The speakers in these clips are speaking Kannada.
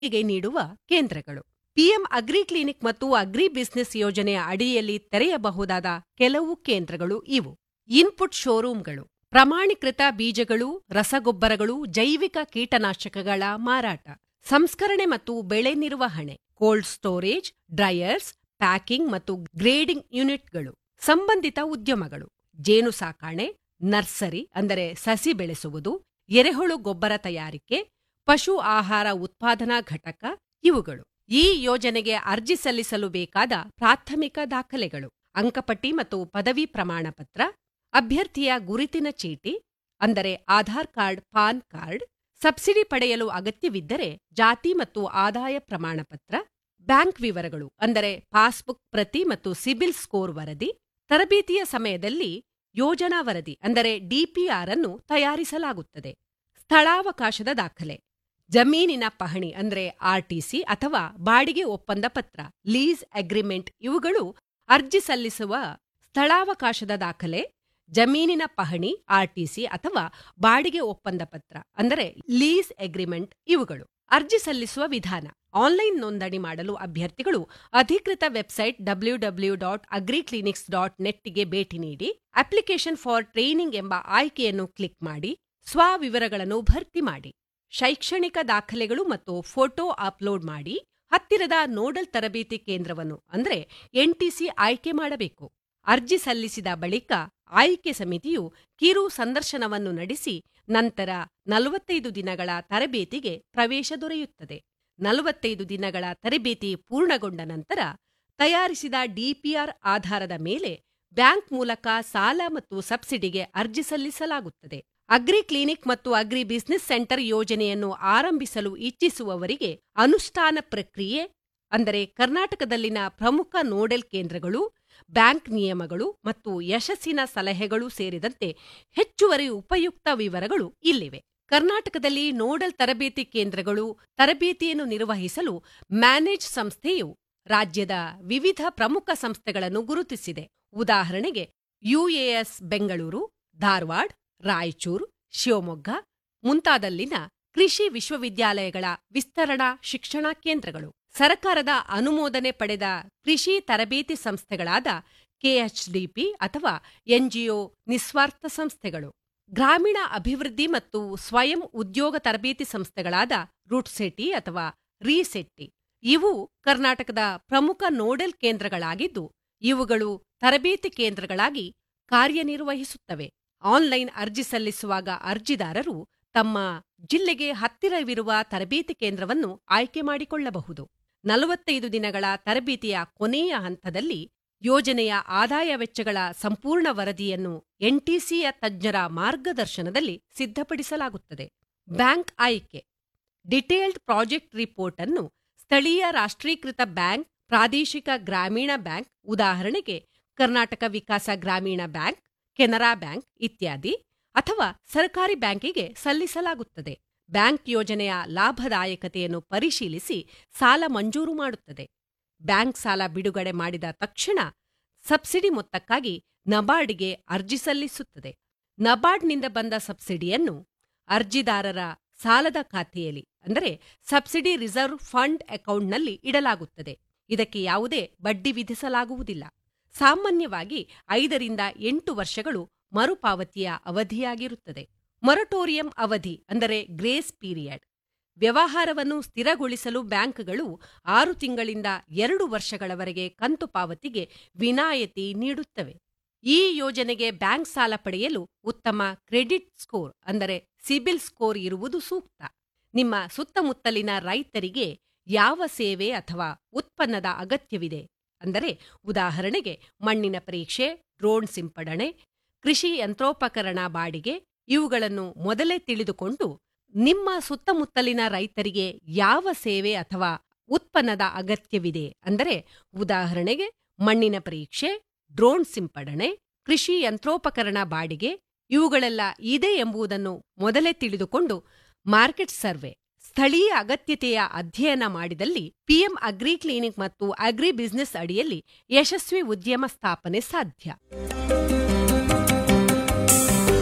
ಗೆ ನೀಡುವ ಕೇಂದ್ರಗಳು ಪಿಎಂ ಅಗ್ರಿ ಕ್ಲಿನಿಕ್ ಮತ್ತು ಅಗ್ರಿ ಬಿಸಿನೆಸ್ ಯೋಜನೆಯ ಅಡಿಯಲ್ಲಿ ತೆರೆಯಬಹುದಾದ ಕೆಲವು ಕೇಂದ್ರಗಳು ಇವು ಇನ್ಪುಟ್ ಶೋರೂಂಗಳು ಪ್ರಮಾಣೀಕೃತ ಬೀಜಗಳು ರಸಗೊಬ್ಬರಗಳು ಜೈವಿಕ ಕೀಟನಾಶಕಗಳ ಮಾರಾಟ ಸಂಸ್ಕರಣೆ ಮತ್ತು ಬೆಳೆ ನಿರ್ವಹಣೆ ಕೋಲ್ಡ್ ಸ್ಟೋರೇಜ್ ಡ್ರೈಯರ್ಸ್ ಪ್ಯಾಕಿಂಗ್ ಮತ್ತು ಗ್ರೇಡಿಂಗ್ ಯೂನಿಟ್ಗಳು ಸಂಬಂಧಿತ ಉದ್ಯಮಗಳು ಜೇನು ಸಾಕಾಣೆ ನರ್ಸರಿ ಅಂದರೆ ಸಸಿ ಬೆಳೆಸುವುದು ಎರೆಹುಳು ಗೊಬ್ಬರ ತಯಾರಿಕೆ ಪಶು ಆಹಾರ ಉತ್ಪಾದನಾ ಘಟಕ ಇವುಗಳು ಈ ಯೋಜನೆಗೆ ಅರ್ಜಿ ಸಲ್ಲಿಸಲು ಬೇಕಾದ ಪ್ರಾಥಮಿಕ ದಾಖಲೆಗಳು ಅಂಕಪಟ್ಟಿ ಮತ್ತು ಪದವಿ ಪ್ರಮಾಣ ಪತ್ರ ಅಭ್ಯರ್ಥಿಯ ಗುರುತಿನ ಚೀಟಿ ಅಂದರೆ Aadhaar card PAN card subsidy ಪಡೆಯಲು ಅಗತ್ಯವಿದ್ದರೆ ಜಾತಿ ಮತ್ತು ಆದಾಯ ಪ್ರಮಾಣ ಪತ್ರ ಬ್ಯಾಂಕ್ ವಿವರಗಳು ಅಂದರೆ ಪಾಸ್ಬುಕ್ ಪ್ರತಿ ಮತ್ತು ಸಿಬಿಲ್ ಸ್ಕೋರ್ ವರದಿ ತರಬೇತಿಯ ಸಮಯದಲ್ಲಿ ಯೋಜನಾ ವರದಿ ಅಂದರೆ ಡಿಪಿಆರ್ ಅನ್ನು ತಯಾರಿಸಲಾಗುತ್ತದೆ ಸ್ಥಳಾವಕಾಶದ ದಾಖಲೆ ಜಮೀನಿನ ಪಹಣಿ ಅಂದ್ರೆ ಆರ್ಟಿಸಿ ಅಥವಾ ಬಾಡಿಗೆ ಒಪ್ಪಂದ ಪತ್ರ ಲೀಸ್ ಅಗ್ರಿಮೆಂಟ್ ಇವುಗಳು ಅರ್ಜಿ ಸಲ್ಲಿಸುವ ಸ್ಥಳಾವಕಾಶದ ದಾಖಲೆ ಜಮೀನಿನ ಪಹಣಿ ಆರ್ಟಿಸಿ ಅಥವಾ ಬಾಡಿಗೆ ಒಪ್ಪಂದ ಪತ್ರ ಅಂದರೆ ಲೀಸ್ ಅಗ್ರಿಮೆಂಟ್ ಇವುಗಳು ಅರ್ಜಿ ಸಲ್ಲಿಸುವ ವಿಧಾನ ಆನ್ಲೈನ್ ನೋಂದಣಿ ಮಾಡಲು ಅಭ್ಯರ್ಥಿಗಳು ಅಧಿಕೃತ website W W dot agriclinics dot ನೆಟ್ಗೆ ಭೇಟಿ ನೀಡಿ ಅಪ್ಲಿಕೇಶನ್ ಫಾರ್ ಟ್ರೈನಿಂಗ್ ಎಂಬ ಆಯ್ಕೆಯನ್ನು ಕ್ಲಿಕ್ ಮಾಡಿ ಸ್ವ ವಿವರಗಳನ್ನು ಭರ್ತಿ ಮಾಡಿ ಶೈಕ್ಷಣಿಕ ದಾಖಲೆಗಳು ಮತ್ತು ಫೋಟೋ ಅಪ್ಲೋಡ್ ಮಾಡಿ ಹತ್ತಿರದ ನೋಡಲ್ ತರಬೇತಿ ಕೇಂದ್ರವನ್ನು ಅಂದ್ರೆ ಎನ್ಟಿಸಿ ಆಯ್ಕೆ ಮಾಡಬೇಕು ಅರ್ಜಿ ಸಲ್ಲಿಸಿದ ಬಳಿಕ ಆಯ್ಕೆ ಸಮಿತಿಯು ಕಿರು ಸಂದರ್ಶನವನ್ನು ನಡೆಸಿ ನಂತರ ನಲವತ್ತೈದು ದಿನಗಳ ತರಬೇತಿಗೆ ಪ್ರವೇಶ ದೊರೆಯುತ್ತದೆ ನಲವತ್ತೈದು ದಿನಗಳ ತರಬೇತಿ ಪೂರ್ಣಗೊಂಡ ನಂತರ ತಯಾರಿಸಿದ ಡಿಪಿಆರ್ ಆಧಾರದ ಮೇಲೆ ಬ್ಯಾಂಕ್ ಮೂಲಕ ಸಾಲ ಮತ್ತು ಸಬ್ಸಿಡಿಗೆ ಅರ್ಜಿ ಸಲ್ಲಿಸಲಾಗುತ್ತದೆ ಅಗ್ರಿ ಕ್ಲಿನಿಕ್ ಮತ್ತು ಅಗ್ರಿ ಬಿಸಿನೆಸ್ ಸೆಂಟರ್ ಯೋಜನೆಯನ್ನು ಆರಂಭಿಸಲು ಇಚ್ಛಿಸುವವರಿಗೆ ಅನುಷ್ಠಾನ ಪ್ರಕ್ರಿಯೆ ಅಂದರೆ ಕರ್ನಾಟಕದಲ್ಲಿನ ಪ್ರಮುಖ ನೋಡೆಲ್ ಕೇಂದ್ರಗಳು ಬ್ಯಾಂಕ್ ನಿಯಮಗಳು ಮತ್ತು ಯಶಸ್ಸಿನ ಸಲಹೆಗಳು ಸೇರಿದಂತೆ ಹೆಚ್ಚುವರಿ ಉಪಯುಕ್ತ ವಿವರಗಳು ಇಲ್ಲಿವೆ ಕರ್ನಾಟಕದಲ್ಲಿ ನೋಡಲ್ ತರಬೇತಿ ಕೇಂದ್ರಗಳು ತರಬೇತಿಯನ್ನು ನಿರ್ವಹಿಸಲು ಮ್ಯಾನೇಜ್ ಸಂಸ್ಥೆಯು ರಾಜ್ಯದ ವಿವಿಧ ಪ್ರಮುಖ ಸಂಸ್ಥೆಗಳನ್ನು ಗುರುತಿಸಿದೆ ಉದಾಹರಣೆಗೆ ಯುಎಎಸ್ ಬೆಂಗಳೂರು ಧಾರವಾಡ ರಾಯಚೂರು ಶಿವಮೊಗ್ಗ ಮುಂತಾದಲ್ಲಿನ ಕೃಷಿ ವಿಶ್ವವಿದ್ಯಾಲಯಗಳ ವಿಸ್ತರಣಾ ಶಿಕ್ಷಣ ಕೇಂದ್ರಗಳು ಸರಕಾರದ ಅನುಮೋದನೆ ಪಡೆದ ಕೃಷಿ ತರಬೇತಿ ಸಂಸ್ಥೆಗಳಾದ ಕೆಎಚ್ಡಿಪಿ ಅಥವಾ ಎನ್ಜಿಒ ನಿಸ್ವಾರ್ಥ ಸಂಸ್ಥೆಗಳು ಗ್ರಾಮೀಣ ಅಭಿವೃದ್ಧಿ ಮತ್ತು ಸ್ವಯಂ ಉದ್ಯೋಗ ತರಬೇತಿ ಸಂಸ್ಥೆಗಳಾದ ರೂಟ್ಸೆಟಿ ಅಥವಾ ರೀಸೆಟ್ಟಿ ಇವು ಕರ್ನಾಟಕದ ಪ್ರಮುಖ ನೋಡೆಲ್ ಕೇಂದ್ರಗಳಾಗಿದ್ದು ಇವುಗಳು ತರಬೇತಿ ಕೇಂದ್ರಗಳಾಗಿ ಕಾರ್ಯನಿರ್ವಹಿಸುತ್ತವೆ ಆನ್ಲೈನ್ ಅರ್ಜಿ ಸಲ್ಲಿಸುವಾಗ ಅರ್ಜಿದಾರರು ತಮ್ಮ ಜಿಲ್ಲೆಗೆ ಹತ್ತಿರವಿರುವ ತರಬೇತಿ ಕೇಂದ್ರವನ್ನು ಆಯ್ಕೆ ಮಾಡಿಕೊಳ್ಳಬಹುದು ನಲವತ್ತೈದು ದಿನಗಳ ತರಬೇತಿಯ ಕೊನೆಯ ಹಂತದಲ್ಲಿ ಯೋಜನೆಯ ಆದಾಯ ವೆಚ್ಚಗಳ ಸಂಪೂರ್ಣ ವರದಿಯನ್ನು ಎನ್ಟಿಸಿಯ ತಜ್ಞರ ಮಾರ್ಗದರ್ಶನದಲ್ಲಿ ಸಿದ್ಧಪಡಿಸಲಾಗುತ್ತದೆ ಬ್ಯಾಂಕ್ ಆಯ್ಕೆ ಡಿಟೇಲ್ಡ್ ಪ್ರಾಜೆಕ್ಟ್ ರಿಪೋರ್ಟ್ ಅನ್ನು ಸ್ಥಳೀಯ ರಾಷ್ಟ್ರೀಕೃತ ಬ್ಯಾಂಕ್ ಪ್ರಾದೇಶಿಕ ಗ್ರಾಮೀಣ ಬ್ಯಾಂಕ್ ಉದಾಹರಣೆಗೆ ಕರ್ನಾಟಕ ವಿಕಾಸ ಗ್ರಾಮೀಣ ಬ್ಯಾಂಕ್ ಕೆನರಾ ಬ್ಯಾಂಕ್ ಇತ್ಯಾದಿ ಅಥವಾ ಸರ್ಕಾರಿ ಬ್ಯಾಂಕಿಗೆ ಸಲ್ಲಿಸಲಾಗುತ್ತದೆ ಬ್ಯಾಂಕ್ ಯೋಜನೆಯ ಲಾಭದಾಯಕತೆಯನ್ನು ಪರಿಶೀಲಿಸಿ ಸಾಲ ಮಂಜೂರು ಮಾಡುತ್ತದೆ ಬ್ಯಾಂಕ್ ಸಾಲ ಬಿಡುಗಡೆ ಮಾಡಿದ ತಕ್ಷಣ ಸಬ್ಸಿಡಿ ಮೊತ್ತಕ್ಕಾಗಿ ನಬಾರ್ಡ್ಗೆ ಅರ್ಜಿ ಸಲ್ಲಿಸುತ್ತದೆ ನಬಾರ್ಡ್ನಿಂದ ಬಂದ ಸಬ್ಸಿಡಿಯನ್ನು ಅರ್ಜಿದಾರರ ಸಾಲದ ಖಾತೆಯಲ್ಲಿ ಅಂದರೆ ಸಬ್ಸಿಡಿ ರಿಸರ್ವ್ ಫಂಡ್ ಅಕೌಂಟ್ನಲ್ಲಿ ಇಡಲಾಗುತ್ತದೆ ಇದಕ್ಕೆ ಯಾವುದೇ ಬಡ್ಡಿ ವಿಧಿಸಲಾಗುವುದಿಲ್ಲ ಸಾಮಾನ್ಯವಾಗಿ ಐದರಿಂದ ಎಂಟು ವರ್ಷಗಳು ಮರುಪಾವತಿಯ ಅವಧಿಯಾಗಿರುತ್ತದೆ ಮೊರಟೋರಿಯಂ ಅವಧಿ ಅಂದರೆ ಗ್ರೇಸ್ ಪೀರಿಯಡ್ ವ್ಯವಹಾರವನ್ನು ಸ್ಥಿರಗೊಳಿಸಲು ಬ್ಯಾಂಕ್ಗಳು ಆರು ತಿಂಗಳಿಂದ ಎರಡು ವರ್ಷಗಳವರೆಗೆ ಕಂತು ಪಾವತಿಗೆ ವಿನಾಯಿತಿ ನೀಡುತ್ತವೆ ಈ ಯೋಜನೆಗೆ ಬ್ಯಾಂಕ್ ಸಾಲ ಪಡೆಯಲು ಉತ್ತಮ ಕ್ರೆಡಿಟ್ ಸ್ಕೋರ್ ಅಂದರೆ ಸಿಬಿಲ್ ಸ್ಕೋರ್ ಇರುವುದು ಸೂಕ್ತ ನಿಮ್ಮ ಸುತ್ತಮುತ್ತಲಿನ ರೈತರಿಗೆ ಯಾವ ಸೇವೆ ಅಥವಾ ಉತ್ಪನ್ನದ ಅಗತ್ಯವಿದೆ ಅಂದರೆ ಉದಾಹರಣೆಗೆ ಮಣ್ಣಿನ ಪರೀಕ್ಷೆ ಡ್ರೋನ್ ಸಿಂಪಡಣೆ ಕೃಷಿ ಯಂತ್ರೋಪಕರಣ ಬಾಡಿಗೆ ಇವುಗಳನ್ನು ಮೊದಲೇ ತಿಳಿದುಕೊಂಡು ನಿಮ್ಮ ಸುತ್ತಮುತ್ತಲಿನ ರೈತರಿಗೆ ಯಾವ ಸೇವೆ ಅಥವಾ ಉತ್ಪನ್ನದ ಅಗತ್ಯವಿದೆ ಅಂದರೆ ಉದಾಹರಣೆಗೆ ಮಣ್ಣಿನ ಪರೀಕ್ಷೆ ಡ್ರೋನ್ ಸಿಂಪಡಣೆ ಕೃಷಿ ಯಂತ್ರೋಪಕರಣ ಬಾಡಿಗೆ ಇವುಗಳೆಲ್ಲ ಇದೆ ಎಂಬುದನ್ನು ಮೊದಲೇ ತಿಳಿದುಕೊಂಡು ಮಾರ್ಕೆಟ್ ಸರ್ವೆ ಸ್ಥಳೀಯ ಅಗತ್ಯತೆಯ ಅಧ್ಯಯನ ಮಾಡಿದಲ್ಲಿ ಪಿಎಂ ಅಗ್ರಿ ಕ್ಲಿನಿಕ್ ಮತ್ತು ಅಗ್ರಿ ಬಿಸಿನೆಸ್ ಅಡಿಯಲ್ಲಿ ಯಶಸ್ವಿ ಉದ್ಯಮ ಸ್ಥಾಪನೆ ಸಾಧ್ಯ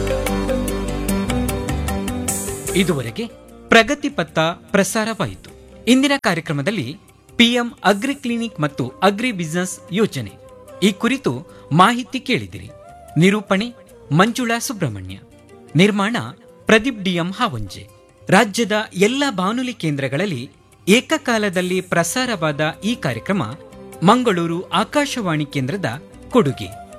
ಇದುವರೆಗೆ ಪ್ರಗತಿ ಪತ್ತ ಪ್ರಸಾರವಾಯಿತು ಇಂದಿನ ಕಾರ್ಯಕ್ರಮದಲ್ಲಿ ಪಿಎಂ ಅಗ್ರಿ ಕ್ಲಿನಿಕ್ ಮತ್ತು ಅಗ್ರಿ ಬಿಸಿನೆಸ್ ಯೋಜನೆ ಈ ಕುರಿತು ಮಾಹಿತಿ ಕೇಳಿದಿರಿ ನಿರೂಪಣೆ ಮಂಜುಳಾ ಸುಬ್ರಹ್ಮಣ್ಯ ನಿರ್ಮಾಣ ಪ್ರದೀಪ್ ಡಿಎಂ ಹಾವಂಜೆ ರಾಜ್ಯದ ಎಲ್ಲ ಬಾನುಲಿ ಕೇಂದ್ರಗಳಲ್ಲಿ ಏಕಕಾಲದಲ್ಲಿ ಪ್ರಸಾರವಾದ ಈ ಕಾರ್ಯಕ್ರಮ ಮಂಗಳೂರು ಆಕಾಶವಾಣಿ ಕೇಂದ್ರದ ಕೊಡುಗೆ